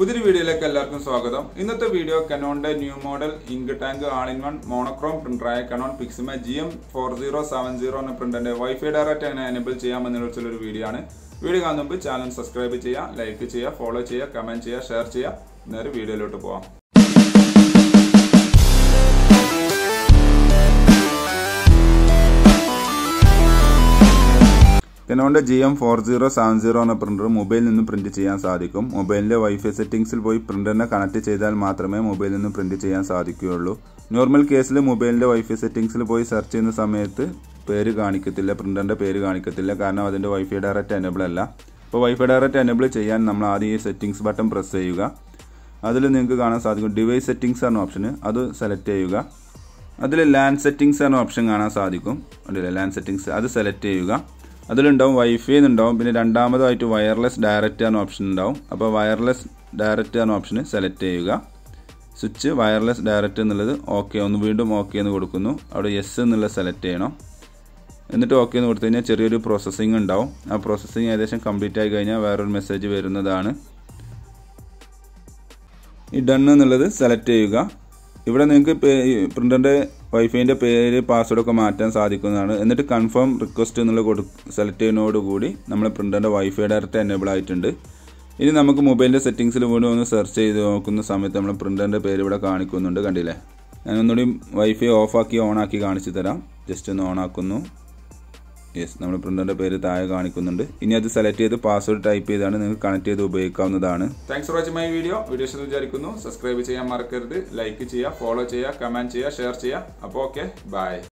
പുതിയൊരു വീഡിയോയിലേക്ക് എല്ലാവർക്കും സ്വാഗതം ഇന്നത്തെ വീഡിയോ കനോണിന്റെ new model ink tank all in one monochrome പ്രിന്ററായ Canon Pixma G M four zero seven zero എന്ന പ്രിന്റിന്റെ വൈഫൈ ഡയറക്റ്റ് എങ്ങനെ എനേബിൾ ചെയ്യാമെന്നതിനെ കുറിച്ചുള്ള ഒരു വീഡിയോ ആണ് വീഡിയോ കാണുന്ന മുമ്പ് ചാനൽ സബ്സ്ക്രൈബ് ചെയ്യുക ലൈക്ക് ചെയ്യുക ഫോളോ ചെയ്യുക കമന്റ് ചെയ്യുക ഷെയർ ചെയ്യുക നേരെ വീഡിയോയിലോട്ട് പോവാം കനോണിന്റെ G M four zero seven zero എന്ന പ്രിന്റർ മൊബൈലിൽ നിന്ന് പ്രിന്റ് ചെയ്യാൻ സാധിക്കും മൊബൈലിന്റെ വൈഫൈ സെറ്റിംഗ്സിൽ പോയി പ്രിന്ററിനെ കണക്ട് ചെയ്താൽ മാത്രമേ മൊബൈലിൽ നിന്ന് പ്രിന്റ് ചെയ്യാൻ സാധിക്കുകയുള്ളൂ നോർമൽ കേസിൽ മൊബൈലിന്റെ വൈഫൈ സെറ്റിംഗ്സിൽ പോയി സെർച്ച് ചെയ്യുന്ന സമയത്ത് പേര് കാണിക്കത്തില്ല പ്രിന്ററിന്റെ പേര് കാണിക്കത്തില്ല കാരണം അതിന്റെ വൈഫൈ ഡയറക്റ്റ് എനേബിൾ അല്ല അപ്പോൾ വൈഫൈ ഡയറക്റ്റ് എനേബിൾ ചെയ്യാൻ നമ്മൾ ആദ്യം ഈ സെറ്റിംഗ്സ് ബട്ടൺ പ്രസ് ചെയ്യുക അതിൽ നിങ്ങൾക്ക് കാണാൻ സാധിക്കും ഡിവൈസ് സെറ്റിംഗ്സ് എന്ന ഓപ്ഷന് അത് സെലക്ട് ചെയ്യുക അതിൽ ലാൻഡ് സെറ്റിംഗ്സ് എന്ന ഓപ്ഷൻ കാണാൻ സാധിക്കും ഉണ്ടല്ലേ ലാൻഡ് സെറ്റിംഗ്സ് അത് സെലക്ട് ചെയ്യുക അതിലുണ്ടാവും വൈഫൈ എന്നുണ്ടാവും പിന്നെ രണ്ടാമതായിട്ട് വയർലെസ് ഡയറക്റ്റ് എന്ന ഓപ്ഷൻ ഉണ്ടാവും അപ്പോൾ വയർലെസ് ഡയറക്റ്റ് എന്ന ഓപ്ഷന് സെലക്ട് ചെയ്യുക സ്വിച്ച് വയർലെസ് ഡയറക്റ്റ് എന്നുള്ളത് ഓക്കെ ഒന്ന് വീണ്ടും ഓക്കെ എന്ന് കൊടുക്കുന്നു അവിടെ യെസ് എന്നുള്ളത് സെലക്ട് ചെയ്യണം എന്നിട്ട് ഓക്കെ എന്ന് കൊടുത്തു കഴിഞ്ഞാൽ ചെറിയൊരു പ്രോസസ്സിംഗ് ഉണ്ടാവും ആ പ്രോസസ്സിംഗ് ഏകദേശം കംപ്ലീറ്റ് ആയി കഴിഞ്ഞാൽ വേറൊരു മെസ്സേജ് വരുന്നതാണ് ഈ ഡൺ എന്നുള്ളത് സെലക്ട് ചെയ്യുക ഇവിടെ നിങ്ങൾക്ക് പ്രിൻ്ററിൻ്റെ വൈഫൈൻ്റെ പേര് പാസ്വേഡ് ഒക്കെ മാറ്റാൻ സാധിക്കുന്നതാണ് എന്നിട്ട് കൺഫേം റിക്വസ്റ്റ് എന്നുള്ള കൊടു സെലക്ട് ചെയ്യുന്നതോടുകൂടി നമ്മൾ പ്രിൻ്ററിൻ്റെ വൈഫൈ ഡയറക്റ്റ് എനേബിൾ ആയിട്ടുണ്ട് ഇനി നമുക്ക് മൊബൈലിൻ്റെ സെറ്റിങ്സിൽ വീണ്ടും ഒന്ന് സെർച്ച് ചെയ്ത് നോക്കുന്ന സമയത്ത് നമ്മൾ പ്രിൻ്ററിൻ്റെ പേര് ഇവിടെ കാണിക്കുന്നുണ്ട് കണ്ടില്ലേ ഞാൻ ഒന്നുകൂടി വൈഫൈ ഓഫാക്കി ഓണാക്കി കാണിച്ചു തരാം ജസ്റ്റ് ഒന്ന് ഓണാക്കുന്നു യെസ് നമ്മൾ പ്രിന്ററിന്റെ പേര് താഴെ കാണിക്കുന്നുണ്ട് ഇനി അത് സെലക്ട് ചെയ്ത് പാസ്വേഡ് ടൈപ്പ് ചെയ്താണ് നിങ്ങൾക്ക് കണക്ട് ചെയ്ത് ഉപയോഗിക്കാവുന്നതാണ് thanks for watching my video video ഇഷ്ടം വിചാരിക്കുന്നു സബ്സ്ക്രൈബ് ചെയ്യാൻ മറക്കരുത് ലൈക്ക് ചെയ്യുക ഫോളോ ചെയ്യുക കമന്റ് ചെയ്യുക ഷെയർ ചെയ്യുക അപ്പോൾ ഓക്കെ ബൈ